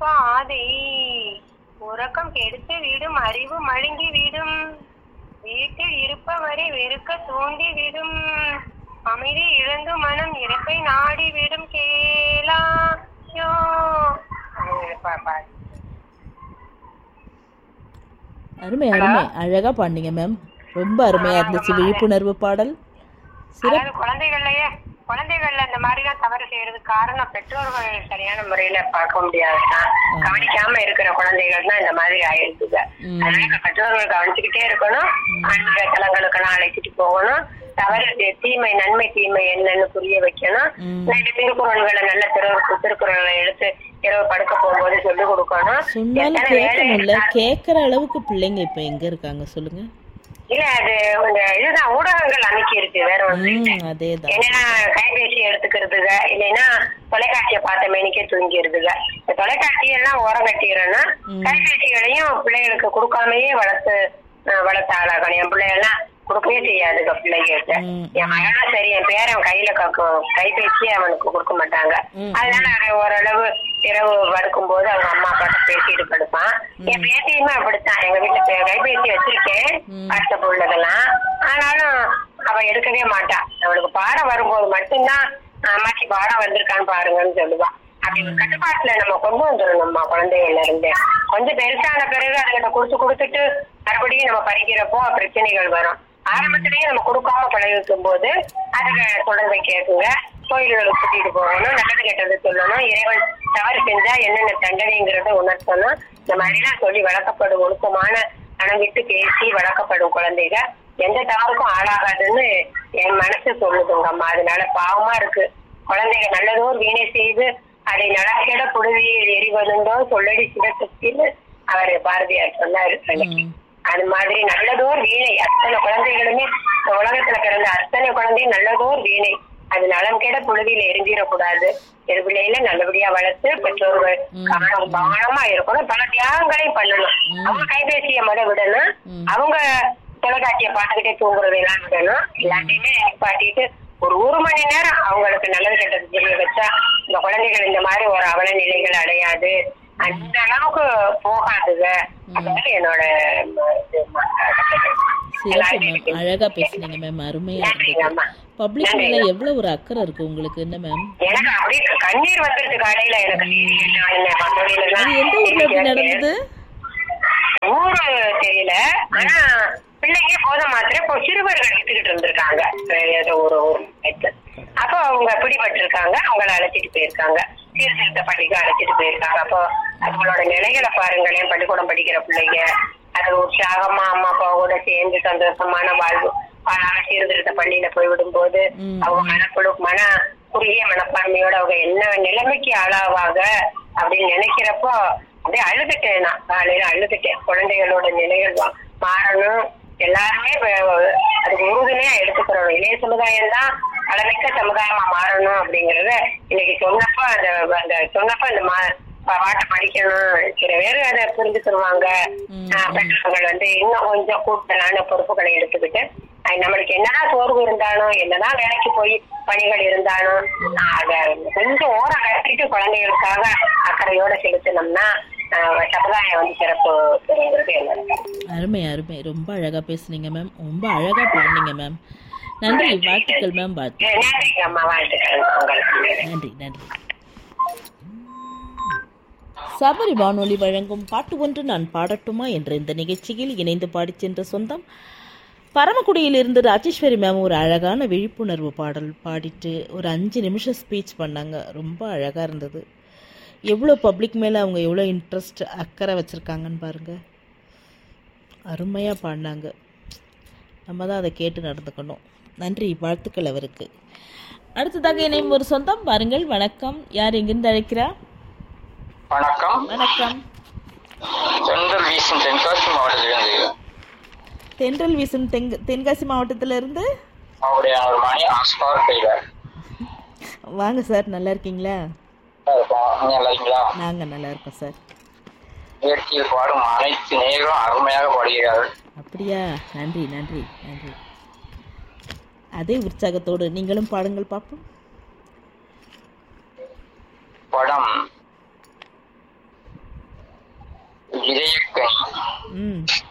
பாதை உறக்கம் கெடுத்து விடும் அறிவு மழுங்கி விடும் வீட்டில் இருப்பவரை வெறுக்க தூண்டி விடும் அமைதி இழந்து மனம் இறப்பை நாடி விடும் கேளாயோ அது பா- பா- அருமை அருமை அழகா பாடினீங்க மேம் ரொம்ப அருமையா இருந்துச்சு விழிப்புணர்வு பாடல் சிறப்பு அதாவது குழந்தைகள்லயே குழந்தைகள்ல இந்த மாதிரி எல்லாம் தவறு செய்யறதுக்கு காரணம் பெற்றோர்கள் சரியான முறையில பார்க்க முடியாதுதான் கவனிக்காம இருக்கிற குழந்தைகள் தான் இந்த மாதிரி ஆயிடுதுங்க ம். அதனால பெற்றோர்கள் கவனிச்சுக்கிட்டே இருக்கணும் ஆன்மீக தலங்களுக்கெல்லாம் அழைச்சிட்டு போகணும் தவறு தீ- தீமை நன்மை தீமை என்னன்னு புரிய வைக்கணும் ம். நைட்டு திருக்குறள்களை நல்ல திரு திருக்குறளை எடுத்து இரவு படுக்க போகும்போது சொல்லிக் கொடுக்கணும் சொன்னாலும் எத்தனை வேலை கேட்கணும்ல கேட்குற அளவுக்கு பிள்ளைங்க இப்போ எங்க இருக்காங்க சொல்லுங்க இல்ல அது இந்த இதுதான் ஊடகங்கள் அமைக்கி இருக்கு வேற ஒண்ணு இல்ல. ம் அதே தான் என்னன்னா கைபேசி எடுத்துக்கிறதுங்க இல்லைன்னா தொலைக்காட்சியை பார்த்த மேனிக்கே தூங்கிடுதுங்க இந்த தொலைக்காட்சி எல்லாம் ஓரம் கட்டிடுறேன்னா ம். கைபேசிகளையும் பிள்ளைகளுக்கு கொடுக்காமயே வளர்த்து அஹ், வளர்த்த ஆளாகணும் என் பிள்ளைகள்லாம் கொடுக்கவே செய்யாதுங்க பிள்ளைகிட்ட ம், என் மகனும் சரி என் பேரன் கையில கக்கும் கைபேசி அவனுக்கு கொடுக்க மாட்டாங்க ம், அதனால அவன் ஓரளவு இரவு படுக்கும் போது அவங்க அம்மா அப்பாட்ட பேசிட்டு படுப்பான் என் பேத்தியுமே அப்படித்தான் எங்க வீட்டுல பே- கைபேசி வச்சிருக்கேன் ம். வாட்ஸ்அப் உள்ளதெல்லாம் ஆனாலும் அவ எடுக்கவே மாட்டா அவளுக்கு பாடம் வரும்போது மட்டும்தான் அம்மாச்சி பாடம் வந்திருக்கான்னு பாருங்கன்னு சொல்லுவா அப்படி ஒரு கட்டுப்பாட்டுல நம்ம கொண்டு வந்துடணும்மா குழந்தைகள்ல இருந்து கொஞ்சம் பெருசான பிறகு அதுகிட்ட கொடுத்து கொடுத்துட்டு மறுபடியும் நம்ம படிக்கிறப்போ பிரச்சனைகள் வரும் ஆரம்பத்திலேயே நம்ம கொடுக்காம பழகிக்கும் போது அதுக்கு தொடர்பை கேட்குங்க கோயில்களுக்கு கூட்டிட்டு போகணும் நல்லது கெட்டது சொல்லணும் இறைவன் தவறு செஞ்சா என்னென்ன தண்டனைங்கிறத உணர்த்தணும் இந்த மாதிரிலாம் சொல்லி வளர்க்கப்படும் ஒழுக்கமான மனம் விட்டு பேசி வளர்க்கப்படும் குழந்தைங்க எந்த தவறுக்கும் ஆளாகாதுன்னு என் மனசு சொல்லுதுங்க அம்மா அதனால பாவமா இருக்கு குழந்தைங்க நல்லதோர் வீணை செய்து அதை நடக்கிட புழுதியில் எரிவதுண்டோ சொல்லடி சிவசக்தின்னு அவர் பாரதியார் சொன்னாரு அன்னைக்கு ம். அது மாதிரி நல்லதோர் வீணை அத்தனை குழந்தைகளுமே இந்த உலகத்துல பிறந்த அத்தனை குழந்தையும் நல்லதோர் வீணை அது நலம் கெட புழுதியில எரிஞ்சிடக்கூடாது பிள்ளையில நல்லபடியா வளர்த்து பெற்றோர்கள் ம். கவனம் கவனமா இருக்கணும் பல தியாகங்களையும் பண்ணணும் ம். அவங்க கைபேசிய முத விடணும் ம். அவங்க தொலைக்காட்சியை பார்த்துக்கிட்டே தூங்குறது எல்லாம் விடணும் எல்லாத்தையுமே நிப்பாட்டிட்டு ஒரு ஒரு மணி நேரம் அவங்களுக்கு நல்லது கெட்டது புரிய வச்சா இந்த குழந்தைகள் இந்த மாதிரி ஒரு அவல நிலைகள் அடையாது அந்த அளவுக்கு போகாதுங்க அதாவது என்னோட ம- இது ம- சிறப்பு மேம் அழகா பேசுனீங்க மேம் அருமையா நன்றிங்க இருந்தது அம்மா பப்ளிக் மேல எவ்வளவு ஒரு அக்கறை இருக்கு உங்களுக்கு என்ன மேம் எனக்கு அப்படியே கண்ணீர் வந்துருச்சு காலையில எனக்கு serial நான் வந்தோடையில தான் அது எந்த ஊர்ல இப்படி நடந்தது ஊரு தெரியல ஆனா பிள்ளைங்க போத மாத்திரை இப்போ சிறுவர்கள் எடுத்துக்கிட்டு இருந்திருக்காங்க அஹ் ஏதோ ஒரு ஊர் இடத்துல. அப்போ அவங்க பிடிபட்டிருக்காங்க அவங்கள அழைச்சிட்டு போயிருக்காங்க சீர்திருத்த பள்ளிக்கு அழைச்சிட்டு போயிருக்காங்க அப்போ அவங்களோட நிலைகளை பாருங்களேன் பள்ளிக்கூடம் படிக்கிற பிள்ளைங்க அது உற்சாகமா அம்மா அப்பாவோட சேர்ந்து சந்தோஷமான வாழ்வு வாழாம சீர்திருத்த பள்ளியில போய் விடும்போது ம். அவங்க மனக்குழு மன குறுகிய மனப்பான்மையோட அவங்க என்ன நிலைமைக்கு ஆளாவாங்க அப்படின்னு நினைக்கிறப்போ அப்படியே அழுதுட்டேன் நான் காலையில அழுதுட்டேன் குழந்தைகளோட நிலைகள் வா- மாறணும் எல்லாருமே இப்ப அதுக்கு உறுதுணையா எடுத்துக்கிறோம் இளைய சமுதாயம் தான் அளமிக்க சமுதாயமா மாறணும் அப்படிங்கறத இன்னைக்கு சொன்னப்ப அந்த அந்த சொன்னப்ப இந்த மா பா- பாட்டை படிக்கணும் சில பேர் அதை புரிஞ்சுக்கிடுவாங்க ம், ஆஹ் பெற்றோர்கள் வந்து இன்னும் கொஞ்சம் கூடுதலான பொறுப்புகளை எடுத்துக்கிட்டு அஹ் நம்மளுக்கு என்னதான் சோர்வு இருந்தாலும் என்னதான் வேலைக்கு போய் பணிகள் இருந்தாலும் ஆஹ் அத கொஞ்சம் ஓரம் கட்டிட்டு குழந்தைகளுக்காக அக்கறையோட செலுத்தினோம்னா ஆஹ் சமுதாயம் வந்து சிறப்பு பெறுங்கிறது என்னோட அருமை அருமை ரொம்ப அழகா பேசுனீங்க மேம் ரொம்ப அழகா பாடினீங்க மேம் நன்றி வாழ்த்துக்கள் மேம் வாழ்த்து நன்றிங்க அம்மா வாழ்த்துக்கள் உங்களுக்கு நன்றி நன்றி சபரி வானொலி வழங்கும் பாட்டு ஒன்று நான் பாடட்டுமா என்ற இந்த நிகழ்ச்சியில் இணைந்து பாடிச் சென்ற சொந்தம் பரமக்குடியிலிருந்து ராஜேஸ்வரி மேம் ஒரு அழகான விழிப்புணர்வு பாடல் பாடிட்டு ஒரு அஞ்சு நிமிஷம் ஸ்பீச் பண்ணாங்க ரொம்ப அழகாக இருந்தது எவ்வளோ பப்ளிக் மேலே அவங்க எவ்வளோ இன்ட்ரெஸ்ட் அக்கறை வச்சுருக்காங்கன்னு பாருங்கள் அருமையாக பாடினாங்க நம்ம தான் அதை கேட்டு நடந்துக்கணும் நன்றி வாழ்த்துக்கள் அவருக்கு அடுத்ததாக இணையும் ஒரு சொந்தம் பாருங்கள் வணக்கம் யார் எங்கிருந்து அழைக்கிறா வணக்கம் வணக்கம் செந்தல் வீசும் தென்காசி மாவட்டத்திலிருந்து தென்றல் வீசும் தெங் தென்காசி மாவட்டத்திலிருந்து அவருடைய ஒரு மணி ஆஸ்கார் டெய்லர் வாங்க சார் நல்லா இருக்கீங்களா இருக்கோம் நீங்க நல்லா இருக்கீங்களா நாங்கள் நல்லா இருக்கோம் சார் இயற்கையில் பாடும் அனைத்து நேர்களும் அருமையாக பாடுகிறார்கள் அப்படியா நன்றி நன்றி நன்றி அதே உற்சாகத்தோடு நீங்களும் பாடுங்கள் பார்ப்போம் படம் இதயக்கனி ம்